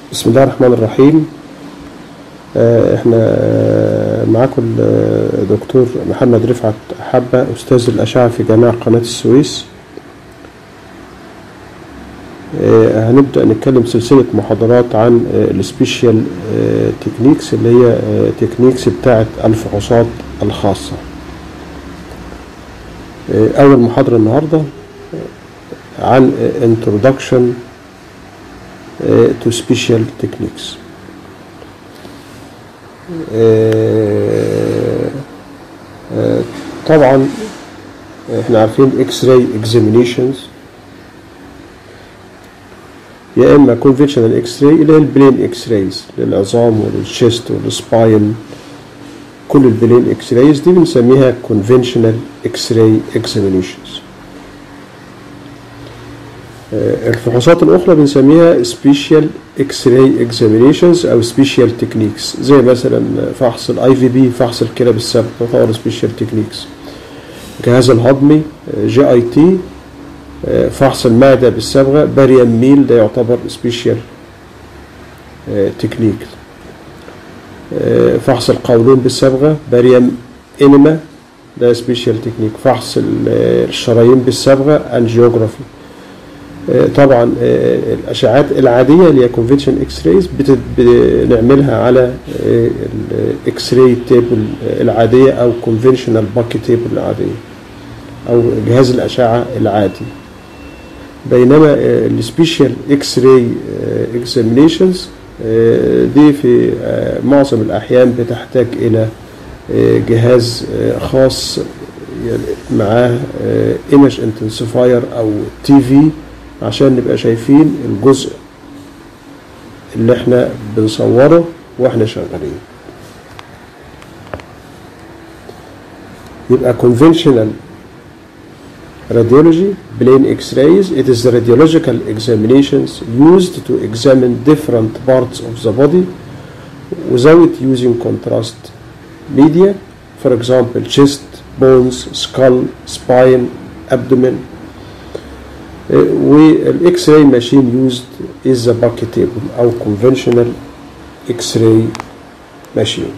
بسم الله الرحمن الرحيم آه، احنا آه، معاكم الدكتور محمد رفعت حبة أستاذ الأشعة في جامعة قناة السويس آه، هنبدأ نتكلم سلسلة محاضرات عن السبيشال تكنيكس اللي هي تكنيكس بتاعة الفحوصات الخاصة آه، أول محاضرة النهاردة عن introduction آه، to special techniques آه، آه، طبعا احنا عارفين اكس راي اكزامينيشنز يا اما كونفشنال اكس راي اللي هي البلين اكس رايز للعظام وللشيست والسباين كل البلين اكس رايز دي بنسميها كونفشنال اكس راي اكزامينيشنز الفحوصات الأخرى بنسميها special X-ray examinations أو special techniques زي مثلا فحص الاي في بي فحص الكلى بالسبب تعتبر special techniques الجهاز الهضمي جي اي تي فحص المعدة بالصبغة باريام ميل ده يعتبر special تكنيك فحص القولون بالصبغة باريام انما ده سبيشال تكنيك فحص الشرايين بالصبغه انجيوجرافي طبعا الاشعاعات العاديه اللي هي كونفنشن اكس رايز بنعملها على الاكس راي تيبل العاديه او كونفنشنال باكي تيبل العاديه او جهاز الاشعه العادي بينما السبيشال اكس راي اكزامينيشنز دي في معظم الاحيان بتحتاج الى جهاز خاص معاه ايمج انتنسيفاير او تي في عشان نبقى شايفين الجزء اللي احنا بنصوره واحنا شغالين يبقى conventional radiology plain x-rays it is the radiological examinations used to examine different parts of the body without using contrast media for example chest bones skull spine abdomen والاكس راي ماشين يوزد از ذا باكي تيبل او conventional اكس راي ماشين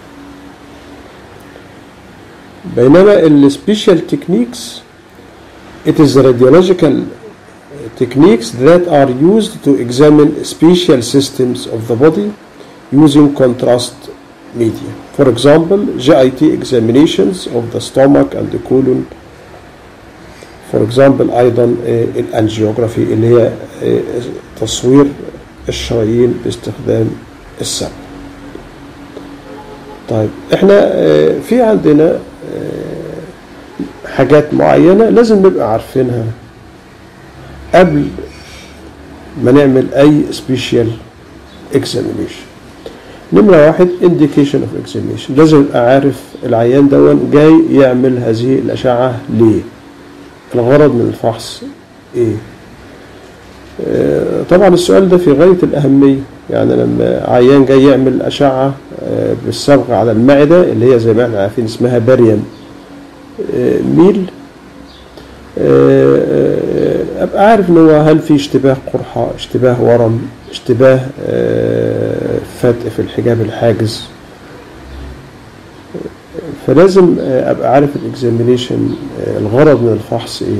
بينما السبيشال تكنيكس it is the radiological techniques that are used to examine special systems of the body using contrast media for example GIT examinations of the stomach and the colon فور اكزامبل ايضا الانجيوجرافي اللي هي تصوير الشرايين باستخدام السم طيب احنا في عندنا حاجات معينة لازم نبقى عارفينها قبل ما نعمل اي سبيشال اكزامينيشن نمرة واحد indication of examination لازم ابقى عارف العيان دون جاي يعمل هذه الأشعة ليه الغرض من الفحص ايه آه طبعا السؤال ده في غاية الأهمية يعني لما عيان جاي يعمل أشعة آه بالصبغة على المعدة اللي هي زي ما احنا عارفين اسمها باريم آه ميل أبقى عارف إن هو هل في اشتباه قرحة اشتباه ورم اشتباه فتق في الحجاب الحاجز فلازم ابقى عارف الاكزامينيشن الغرض من الفحص ايه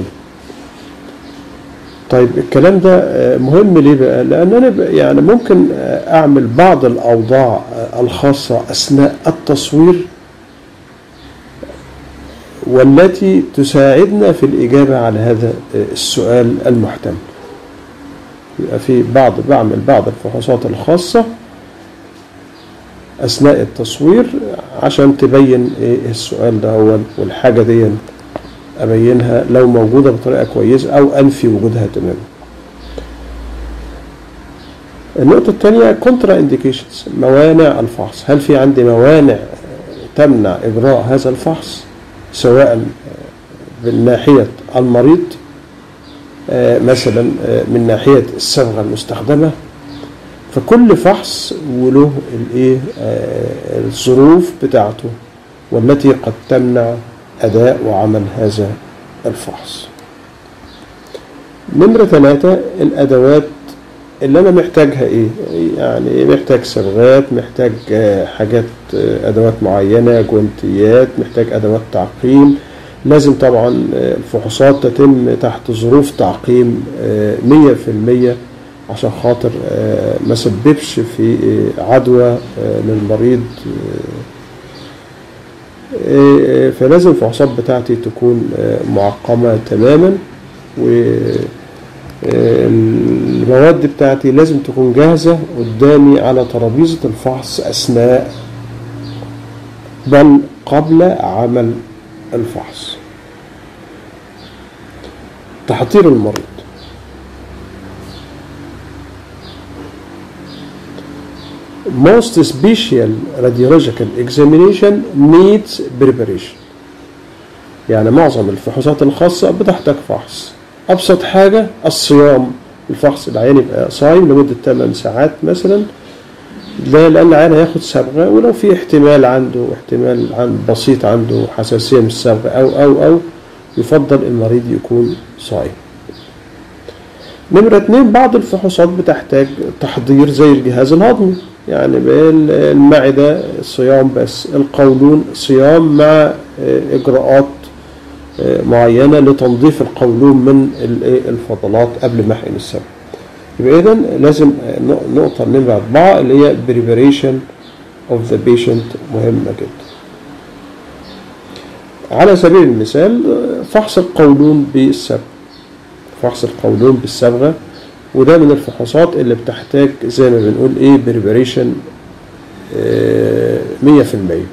طيب الكلام ده مهم ليه بقى لان انا يعني ممكن اعمل بعض الاوضاع الخاصه اثناء التصوير والتي تساعدنا في الاجابه على هذا السؤال المحتمل يبقى في بعض بعمل بعض الفحوصات الخاصه اثناء التصوير عشان تبين ايه السؤال ده هو والحاجه دي ابينها لو موجوده بطريقه كويسه او انفي وجودها تماما النقطة الثانية كونترا انديكيشنز موانع الفحص هل في عندي موانع تمنع إجراء هذا الفحص سواء من ناحية المريض مثلا من ناحية الصبغة المستخدمة فكل فحص وله الايه الظروف بتاعته والتي قد تمنع اداء وعمل هذا الفحص نمرة ثلاثة الادوات اللي انا محتاجها ايه يعني محتاج صبغات محتاج آه، حاجات آه، ادوات معينه جوانتيات محتاج ادوات تعقيم لازم طبعا آه، الفحوصات تتم تحت ظروف تعقيم آه، 100% عشان خاطر آه، ما سببش في آه، عدوى آه، للمريض آه، آه، فلازم الفحوصات بتاعتي تكون آه، معقمة تماما و آه، المواد بتاعتي لازم تكون جاهزة قدامي على ترابيزة الفحص أثناء بل قبل عمل الفحص تحضير المريض Most special radiological examination needs preparation يعني معظم الفحوصات الخاصة بتحتاج فحص أبسط حاجة الصيام الفحص العيان يبقى صايم لمدة 8 ساعات مثلا لا لأن العيان هياخد صبغة ولو في احتمال عنده احتمال عن بسيط عنده حساسية من الصبغة أو أو أو يفضل المريض يكون صايم نمرة اتنين بعض الفحوصات بتحتاج تحضير زي الجهاز الهضمي يعني بال- المعدة صيام بس القولون صيام مع آه، إجراءات آه، معينة لتنظيف القولون من ال- إيه الفضلات قبل محقن السبب يبقى إذا لازم آه، نق- نقطة نمرة أربعة اللي هي preparation of the patient مهمة جدا على سبيل المثال آه، فحص القولون بالسبب فحص القولون بالصبغة وده من الفحوصات اللي بتحتاج زي ما بنقول ايه بريبريشن مية في المية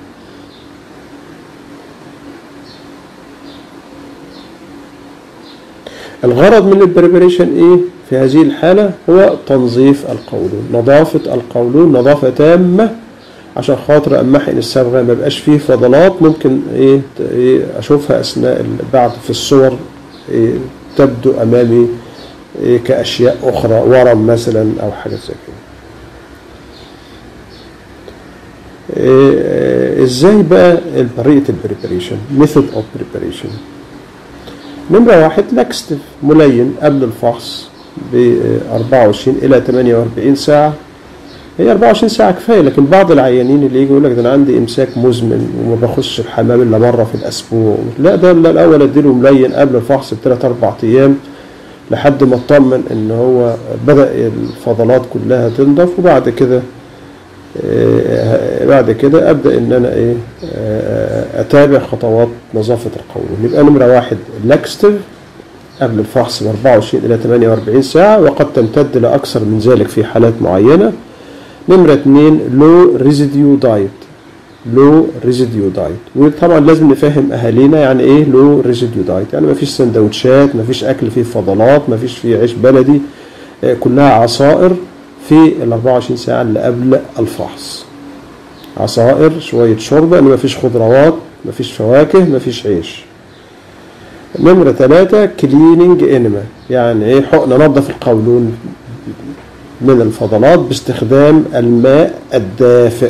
الغرض من البريبريشن ايه في هذه الحالة هو تنظيف القولون نظافة القولون نظافة تامة عشان خاطر اما احقن الصبغه ما يبقاش فيه فضلات ممكن ايه ت- إيه اشوفها اثناء ال- بعد في الصور إيه تبدو امامي إيه كاشياء اخرى ورم مثلا او حاجه زي كده إيه آه، ازاي بقى طريقه البريبريشن ميثود اوف بريبريشن نمرة واحد لاكستيف ملين قبل الفحص ب 24 إلى 48 ساعة هي 24 ساعة كفاية لكن بعض العيانين اللي يجي يقول لك ده أنا عندي إمساك مزمن وما بخش الحمام إلا مرة في الأسبوع لا ده لا الأول أديله ملين قبل الفحص بثلاث أربع أيام لحد ما اطمن إن هو بدأ الفضلات كلها تنضف وبعد كده آه، بعد كده ابدا ان انا ايه آه، اتابع خطوات نظافه القولون يبقى نمره واحد لاكستيف قبل الفحص ب 24 الى 48 ساعه وقد تمتد لاكثر من ذلك في حالات معينه نمره اثنين لو ريزيديو دايت لو ريزيديو دايت وطبعا لازم نفهم اهالينا يعني ايه لو ريزيديو دايت يعني ما فيش سندوتشات ما فيش اكل فيه فضلات ما فيش فيه عيش بلدي آه، كلها عصائر في ال 24 ساعة اللي قبل الفحص عصائر شوية شوربة إن مفيش خضروات مفيش فواكه مفيش عيش نمرة ثلاثة كليننج انما يعني ايه حقن نظف القولون من الفضلات باستخدام الماء الدافئ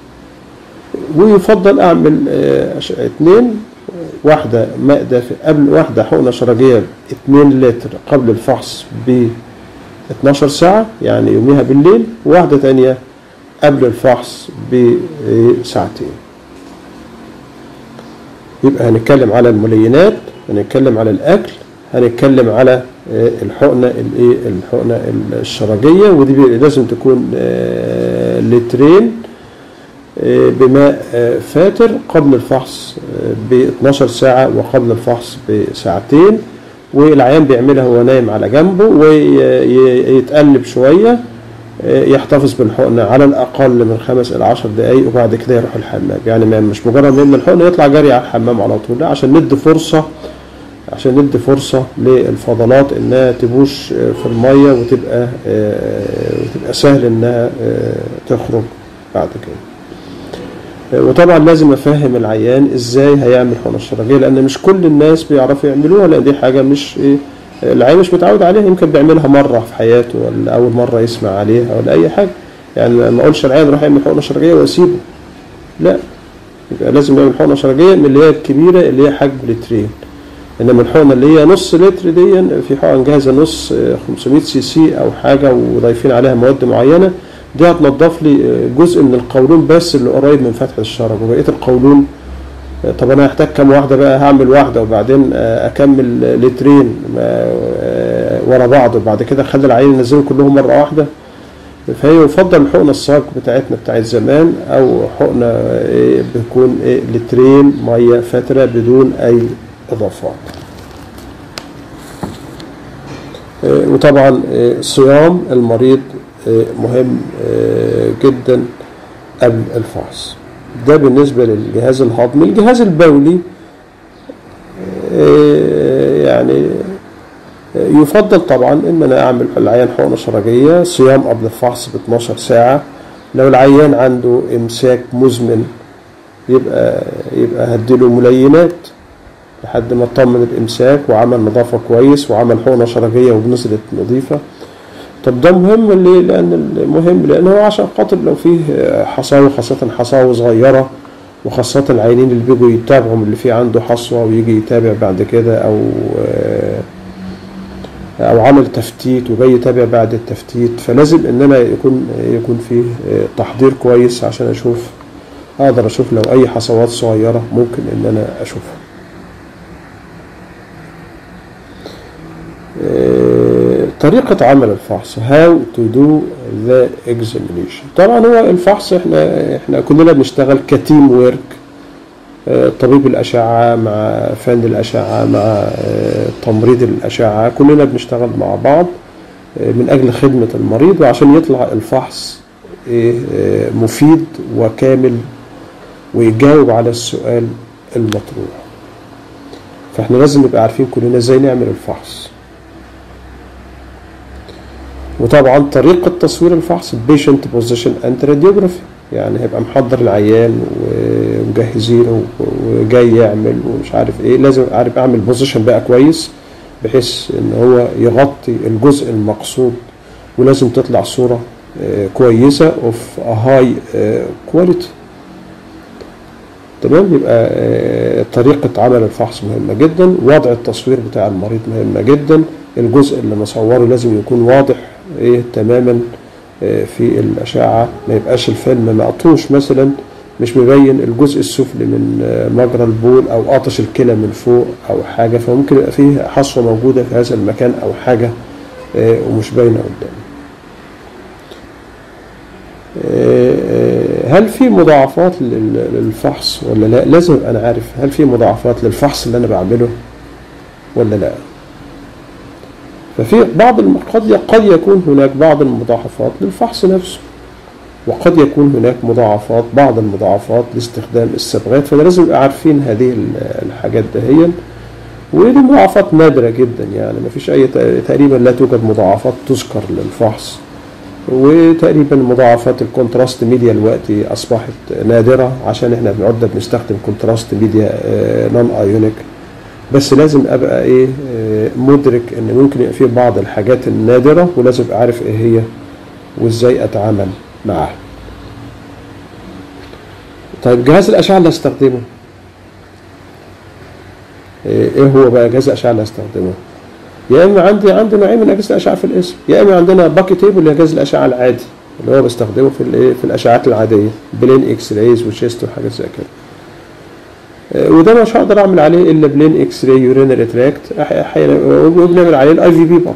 ويفضل اعمل آه، ش- اتنين واحدة ماء دافئ قبل واحدة حقنة شرجية 2 لتر قبل الفحص ب 12 ساعة يعني يوميها بالليل وواحدة تانية قبل الفحص بساعتين يبقى هنتكلم على الملينات هنتكلم على الأكل هنتكلم على آه، الحقنة الايه الحقنة الشرجية ودي بي- لازم تكون آه، لترين آه، بماء آه، فاتر قبل الفحص ب 12 ساعة وقبل الفحص بساعتين والعيان بيعملها وهو نايم على جنبه ويتقلب شوية آه، يحتفظ بالحقنة على الأقل من خمس إلى عشر دقايق وبعد كده يروح الحمام يعني ما مش مجرد ما يعمل الحقنة يطلع جري على الحمام على طول لا عشان ندي فرصة عشان ندي فرصة للفضلات إنها تبوش آه، في المية وتبقى آه، وتبقى سهل إنها آه، تخرج بعد كده وطبعا لازم افهم العيان ازاي هيعمل حقنه الشرجيه لان مش كل الناس بيعرفوا يعملوها لان دي حاجه مش ايه العيان مش متعود عليها يمكن بيعملها مره في حياته ولا اول مره يسمع عليها ولا اي حاجه يعني ما اقولش العيان روح يعمل حقنه شرجيه واسيبه لا يبقى لازم يعمل حقنه شرجيه من اللي هي الكبيره اللي هي حجم لترين انما الحقنه اللي هي نص لتر دي في حقن جاهزه نص آه، 500 سي سي او حاجه وضايفين عليها مواد معينه دي هتنضف لي آه، جزء من القولون بس اللي قريب من فتح الشرج وبقيه القولون آه، طب انا هحتاج كام واحده بقى هعمل واحده وبعدين آه، اكمل لترين ما- آه، ورا بعض وبعد كده اخلي العيال ينزلوا كلهم مره واحده فهي يفضل الحقنه الصاج بتاعتنا بتاعت زمان او حقنه إيه بتكون إيه لترين ميه فتره بدون اي اضافات إيه، وطبعا إيه، صيام المريض إيه، مهم إيه، جدا قبل الفحص ده بالنسبة للجهاز الهضمي الجهاز البولي إيه، يعني يفضل طبعا ان انا اعمل العيان حقنه شرجيه صيام قبل الفحص ب 12 ساعه لو العيان عنده امساك مزمن يبقى يبقى هديله ملينات لحد ما اطمن الامساك وعمل نظافه كويس وعمل حقنه شرجيه وبنزلت نظيفه طب ده مهم ليه؟ لان المهم لان هو عشان خاطر لو فيه حصاوي خاصه حصاوي صغيره وخاصة العينين اللي بيجوا يتابعوا من اللي فيه عنده حصوة ويجي يتابع بعد كده أو آه، او عمل تفتيت وجاي يتابع بعد التفتيت فلازم ان انا يكون يكون فيه آه، تحضير كويس عشان اشوف اقدر اشوف لو اي حصوات صغيره ممكن ان انا اشوفها آه، طريقة عمل الفحص how to do the examination طبعا هو الفحص احنا احنا كلنا بنشتغل كتيم ويرك آه، طبيب الأشعة مع فن الأشعة مع آه، تمريض الأشعة كلنا بنشتغل مع بعض آه، من أجل خدمة المريض وعشان يطلع الفحص إيه، آه، مفيد وكامل ويجاوب على السؤال المطروح فاحنا لازم نبقى عارفين كلنا ازاي نعمل الفحص وطبعا طريقة تصوير الفحص patient position and radiography يعني هيبقى محضر العيان ومجهزينه وجاي يعمل ومش عارف ايه لازم عارف اعمل بوزيشن بقى كويس بحيث ان هو يغطي الجزء المقصود ولازم تطلع صورة آه، كويسة اوف هاي كواليتي تمام يبقى آه، طريقة عمل الفحص مهمة جدا وضع التصوير بتاع المريض مهمة جدا الجزء اللي مصوره لازم يكون واضح ايه تماما آه، في الأشعة ما يبقاش الفيلم مقطوش مثلا مش مبين الجزء السفلي من آه، مجرى البول أو قاطش الكلى من فوق أو حاجة فممكن يبقى فيه حصوة موجودة في هذا المكان أو حاجة آه، ومش باينة قدامي آه، آه، هل في مضاعفات لل- للفحص ولا لا لازم أبقى انا عارف هل في مضاعفات للفحص اللي انا بعمله ولا لا ففي بعض الم- قد قد يكون هناك بعض المضاعفات للفحص نفسه وقد يكون هناك مضاعفات بعض المضاعفات لاستخدام الصبغات فده لازم نبقى عارفين هذه ال- الحاجات دهيا ودي مضاعفات نادرة جدا يعني ما فيش أي تقريبا لا توجد مضاعفات تذكر للفحص وتقريبا مضاعفات الكونتراست ميديا دلوقتي اصبحت نادره عشان احنا بنعد بنستخدم كونتراست ميديا نون ايونيك بس لازم ابقى ايه آه، مدرك ان ممكن يبقى في بعض الحاجات النادره ولازم ابقى عارف ايه هي وازاي اتعامل معاها طيب جهاز الاشعه اللي هستخدمه ايه إيه هو بقى جهاز الاشعه اللي هستخدمه يا اما عندي عندي نوعين من اجهزه الاشعه في الاسم يا اما عندنا باكي تيبل اللي هي جهاز الاشعه العادي اللي هو بستخدمه في الايه في الاشعات العاديه بلين اكس رايز وشيست وحاجات زي كده آه، وده مش هقدر اعمل عليه الا بلين اكس راي يورينري تراكت احيانا وبنعمل عليه الاي في بي برضه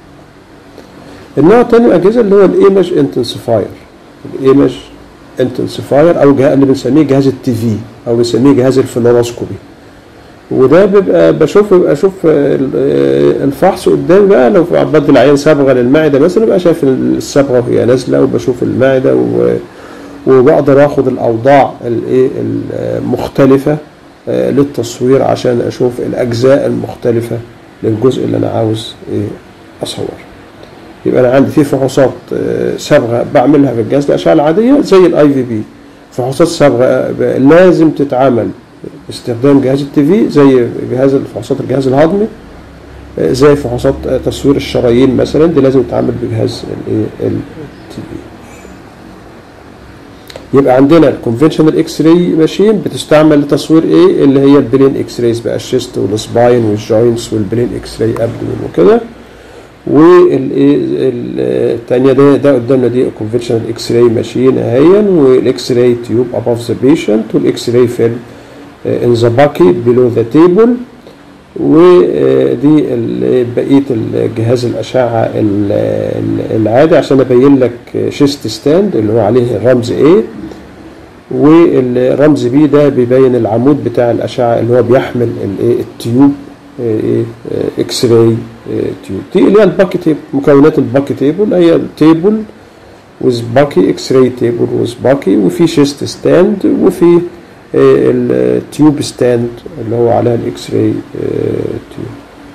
النوع الثاني من الاجهزه اللي هو الايمج انتنسيفاير الايمج انتنسيفاير او جهاز اللي بنسميه جهاز التي في او بنسميه جهاز الفلوروسكوبي وده بيبقى بشوف ببقى اشوف ال- الفحص قدامي بقى لو بدي العيان صبغه للمعده مثلا ببقى شايف الصبغه وهي نازله وبشوف المعده و وبقدر اخد الاوضاع الايه المختلفه آه، للتصوير عشان اشوف الاجزاء المختلفه للجزء اللي انا عاوز ايه اصوره يبقى انا عندي في فحوصات آه، صبغه بعملها في الجهاز الاشعه العاديه زي الاي في بي فحوصات صبغه آه، لازم تتعمل باستخدام جهاز التي في زي جهاز الفحوصات الجهاز الهضمي آه، زي فحوصات آه، تصوير الشرايين مثلا دي لازم تتعمل بجهاز الايه التي في يبقى عندنا الكونفشنال اكس راي ماشين بتستعمل لتصوير ايه اللي هي البلين اكس رايز بقى الشيست والسباين والجوينتس والبلين اكس راي ابدومين وكده والايه الثانيه ده ده قدامنا دي كونفشنال اكس راي ماشين اهيا والاكس راي تيوب اباف ذا بيشنت والاكس راي فيلم ان ذا باكيت بيلو ذا تيبل ودي بقيه الجهاز الاشعه ال- ال- العادي عشان ابين لك شيست ستاند اللي هو عليه الرمز A والرمز B ده بيبين العمود بتاع الاشعه اللي هو بيحمل الايه التيوب ايه اكس راي تيوب دي اللي هي الباكي تيبل مكونات الباكي تيبل هي تيبل ويز باكي اكس راي تيبل ويز باكي وفي شيست ستاند وفي التيوب ستاند اللي هو عليها الاكس راي تيوب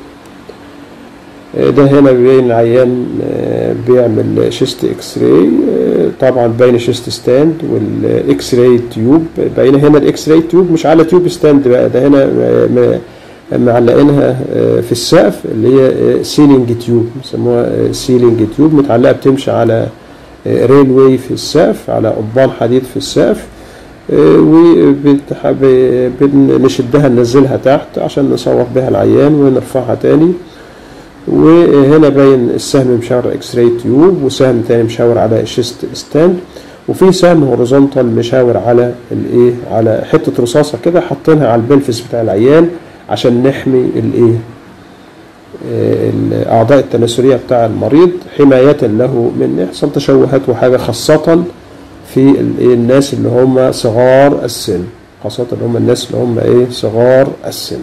ده هنا بيبين العيان آه، بيعمل شيست اكس راي طبعا باين شيست ستاند والاكس راي تيوب باين هنا الاكس راي تيوب مش على تيوب ستاند بقى ده هنا م- م- معلقينها آه، في السقف اللي هي سيلينج تيوب بيسموها سيلينج تيوب متعلقه بتمشي على ريل واي في السقف على قضبان حديد في السقف وبنشدها ننزلها تحت عشان نصور بها العيان ونرفعها تاني وهنا باين السهم مشاور اكس راي تيوب وسهم تاني مشاور على الشيست ستاند وفي سهم هوريزونتال مشاور على الايه على حته رصاصه كده حاطينها على البلفس بتاع العيان عشان نحمي الايه آه، الاعضاء التناسليه بتاع المريض حمايه له من يحصل تشوهات وحاجه خاصه في الايه الناس اللي هم صغار السن خاصه اللي هم الناس اللي هم ايه صغار السن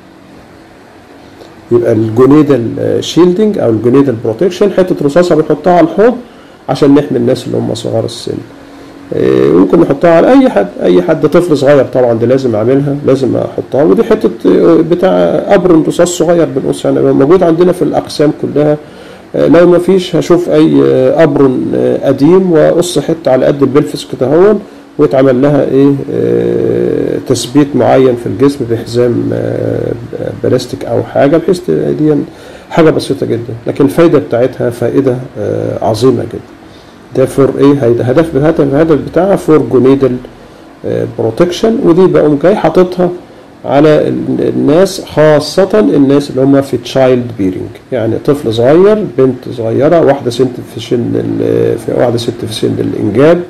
يبقى الجونيدال شيلدنج او الجونيدال بروتكشن حته رصاصه بنحطها على الحوض عشان نحمي الناس اللي هم صغار السن إيه، ممكن نحطها على اي حد اي حد طفل صغير طبعا دي لازم اعملها لازم احطها ودي حته آه، بتاع قبر رصاص صغير بنقص يعني موجود عندنا في الاقسام كلها آه، لو ما فيش هشوف اي آه، قبر آه، قديم واقص حته على قد البلفس كده هون ويتعمل لها ايه آه، تثبيت معين في الجسم بحزام آه، بلاستيك او حاجه بحيث ت- دي حاجه بسيطه جدا لكن الفايده بتاعتها فائده آه، عظيمه جدا ده فور ايه هيدا- هدف الهدف الهدف بتاعها فور جونيدال بروتكشن ودي بقوم جاي حاططها على ال- الناس خاصة الناس اللي هم في تشايلد بيرنج يعني طفل صغير بنت صغيرة واحدة ست في سن ال- في واحدة ست في سن الإنجاب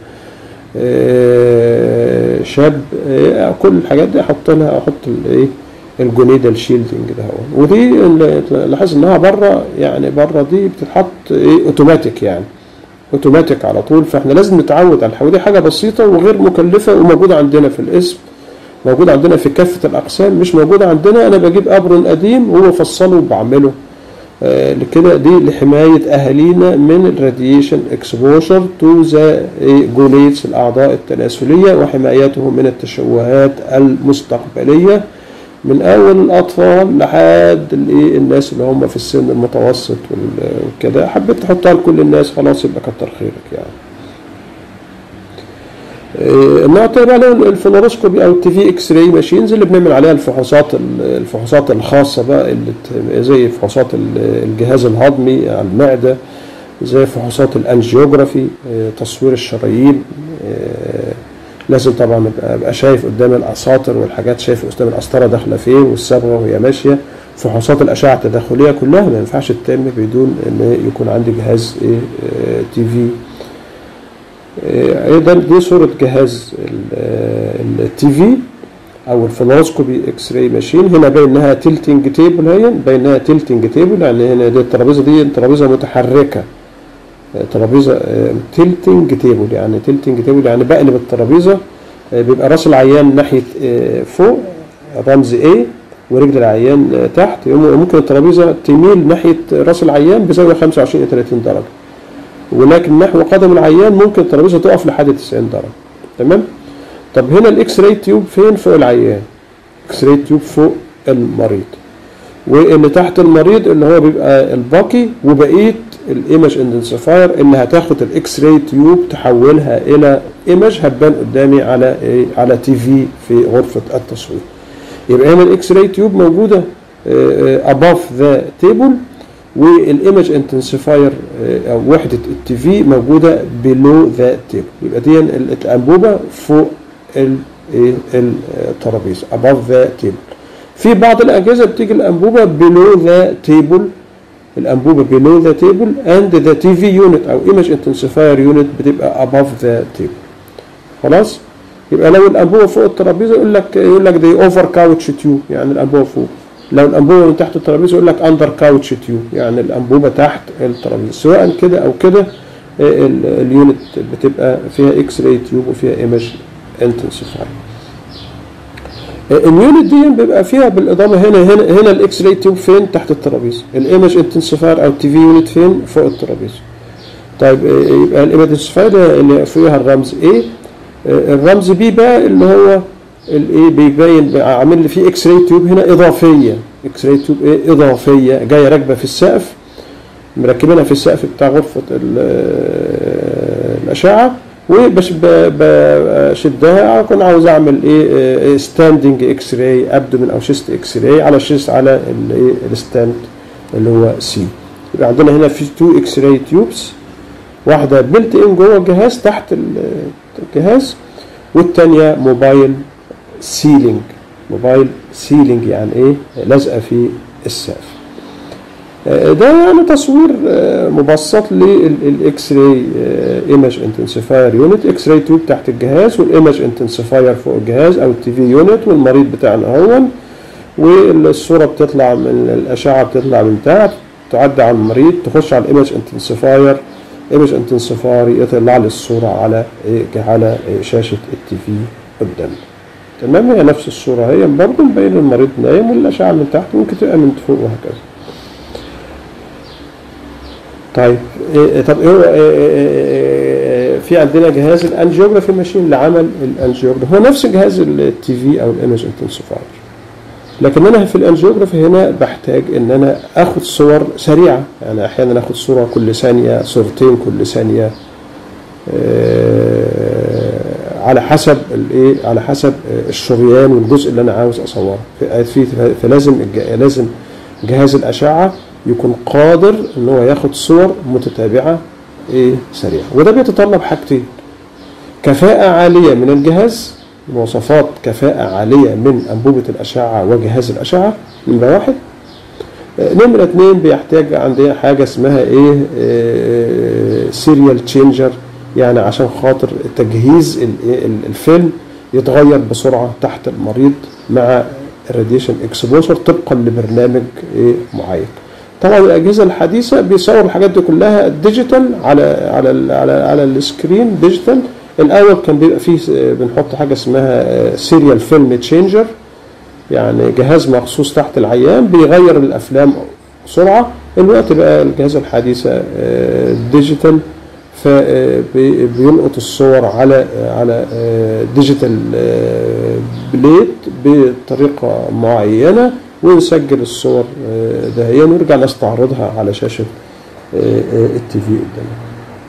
آه، شاب آه، كل الحاجات دي احط لها احط الايه الجونيدال شيلدنج ده هو ودي اللي لاحظ انها بره يعني بره دي بتتحط ايه اوتوماتيك يعني اوتوماتيك على طول فاحنا لازم نتعود على الحاجه دي حاجه بسيطه وغير مكلفه وموجوده عندنا في الاسم موجود عندنا في كافه الاقسام مش موجوده عندنا انا بجيب ابر قديم وهو فصله وبعمله آه، لكده دي لحمايه اهالينا من الراديشن اكسبوشر تو ذا جوليتس الاعضاء التناسليه وحمايتهم من التشوهات المستقبليه من اول الاطفال لحد الايه الناس اللي هم في السن المتوسط وال- وكده حبيت تحطها لكل الناس خلاص يبقى كتر خيرك يعني آه، النوع التاني بقى اللي هو الفلوروسكوبي او التي في اكس راي ماشينز اللي بنعمل عليها الفحوصات ال- الفحوصات الخاصه بقى اللي ت- زي فحوصات ال- الجهاز الهضمي على المعده زي فحوصات الانجيوجرافي آه، تصوير الشرايين آه، لازم طبعا ابقى أبقى شايف قدام الاساطر والحاجات شايف قدام القسطره داخله فين والصبغه وهي ماشيه فحوصات الاشعه التداخليه كلها ما ينفعش تتم بدون ان يكون عندي جهاز ايه آه، تي في آه، ايضا دي صوره جهاز التي في او الفلوروسكوبي اكس راي ماشين هنا باين انها تلتنج تيبل هي باين انها تلتنج تيبل يعني هنا دي الترابيزه دي ترابيزه متحركه آه، ترابيزه تلتنج تيبل يعني تلتنج تيبل يعني بقلب الترابيزه آه، بيبقى راس العيان ناحيه آه، فوق رمز A ورجل العيان آه، تحت ممكن الترابيزه تميل ناحيه راس العيان بزاويه 25 الى 30 درجه ولكن نحو قدم العيان ممكن الترابيزه تقف لحد 90 درجه تمام طب هنا الاكس راي تيوب فين فوق العيان اكس راي تيوب فوق المريض واللي تحت المريض اللي هو بيبقى الباقي وبقيه الايمج اندنسيفاير اللي هتاخد الاكس راي تيوب تحولها الى ايمج هتبان قدامي على ايه على تي في في غرفه التصوير يبقى هنا الاكس راي تيوب موجوده اباف ذا تيبل والايمج انتنسيفاير او وحده التي في موجوده بلو ذا تيبل يبقى دي الانبوبه فوق ال- إيه الترابيزه above ذا تيبل في بعض الاجهزه بتيجي الانبوبه بلو ذا تيبل الانبوبه بلو ذا تيبل اند ذا تي في يونت او ايمج انتنسيفاير يونت بتبقى above ذا تيبل خلاص يبقى لو الانبوبه فوق الترابيزه يقول لك يقول لك دي اوفر كاوتش تيوب يعني الانبوبه فوق لو الانبوبه من تحت الترابيزه يقول لك اندر كاوتش تيوب يعني الانبوبه تحت الترابيزه سواء كده او كده آه، ال- اليونت بتبقى فيها اكس راي تيوب وفيها ايمج انتنسيفاير اليونت دي بيبقى فيها بالاضافه هنا هنا هنا الاكس راي تيوب فين تحت الترابيزه الايمج انتنسيفاير او تي في يونت فين فوق الترابيزه طيب آه، يبقى الايمج انتنسيفاير اللي فيها الرمز ايه آه، الرمز بي بقى اللي هو الايه بيبين بقى عامل لي فيه اكس راي تيوب هنا اضافيه اكس راي تيوب ايه اضافيه جايه راكبه في السقف مركبينها في السقف بتاع غرفه ال- الاشعه وبش ب- بشدها اكون عاوز اعمل ايه ستاندنج اكس راي ابدومين او شيست اكس راي على شيست على الايه الستاند اللي هو سي يبقى عندنا هنا في تو اكس راي تيوبس واحده بلت ان جوه الجهاز تحت ال- الجهاز والثانيه موبايل سيلينج موبايل سيلينج يعني ايه لازقه في السقف آه، ده يعني تصوير آه، مبسط للاكس راي ايمج انتنسيفاير يونت اكس راي تيوب تحت الجهاز والايمج انتنسيفاير فوق الجهاز او التي في يونت والمريض بتاعنا هون والصوره بتطلع من الاشعه بتطلع من تحت تعدي على المريض تخش على الايمج انتنسيفاير ايمج انتنسيفاير يطلع لي الصوره على إيه على إيه شاشه التي في قدامنا تمام هي نفس الصوره هي برضه مبين المريض نايم والاشعه من تحت ممكن تبقى من فوق وهكذا طيب إيه طب ايه هو- إيه- إيه- إيه- في عندنا جهاز الانجيوجرافي ماشين لعمل الانجيوجرافي هو نفس جهاز التي في او الايمج انتنسيفاير لكن انا في الانجيوجرافي هنا بحتاج ان انا اخد صور سريعه يعني احيانا اخد صوره كل ثانيه صورتين كل ثانيه آه، على حسب الايه على حسب آه، الشريان والجزء اللي انا عاوز اصوره في- في فلازم الج- لازم جهاز الاشعه يكون قادر ان هو ياخد صور متتابعه ايه سريعه وده بيتطلب حاجتين كفاءه عاليه من الجهاز مواصفات كفاءه عاليه من انبوبه الاشعه وجهاز الاشعه نمره واحد آه، نمرة اتنين بيحتاج عندنا حاجة اسمها ايه سيريال تشينجر يعني عشان خاطر تجهيز ال- ال- الفيلم يتغير بسرعة تحت المريض مع الراديشن اكسبوجر طبقا لبرنامج ايه معين طبعا الاجهزه الحديثه بيصور الحاجات دي كلها ديجيتال على على ال على على السكرين ديجيتال الاول كان بيبقى فيه آه، بنحط حاجه اسمها سيريال فيلم تشينجر يعني جهاز مخصوص تحت العيان بيغير الافلام بسرعه الوقت بقى الجهاز الحديثه آه، ديجيتال فبيلقط الصور على على آه، ديجيتال آه، بليت بطريقه معينه ونسجل الصور آه، دهيا ونرجع نستعرضها على شاشه التي في قدامنا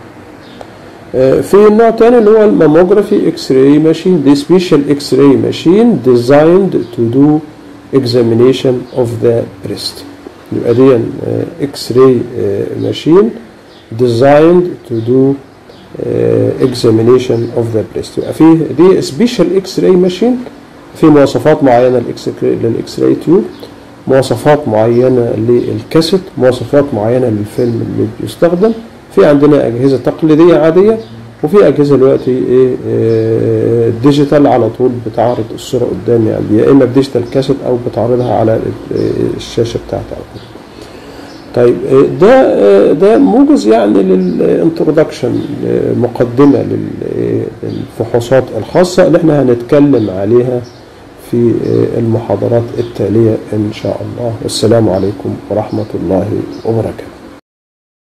آه، في نوع تاني اللي هو الماموجرافي اكس راي ماشين دي سبيشال اكس راي ماشين ديزايند تو دو examination of the breast يبقى دي اكس راي ماشين designed to do uh, examination of the breast يبقى في دي سبيشال اكس راي ماشين في مواصفات معينه للاكس للاكس راي تيوب مواصفات معينه للكاسيت مواصفات معينه للفيلم اللي بيستخدم في عندنا اجهزه تقليديه عاديه وفي اجهزه دلوقتي ايه آه، ديجيتال على طول بتعرض الصوره قدامي يعني يا اما بديجيتال كاسيت او بتعرضها على ال- الشاشه بتاعتي على طول طيب آه، ده آه، ده موجز يعني للانترودكشن مقدمه لل- للفحوصات الخاصه اللي احنا هنتكلم عليها في آه، المحاضرات التاليه ان شاء الله والسلام عليكم ورحمه الله وبركاته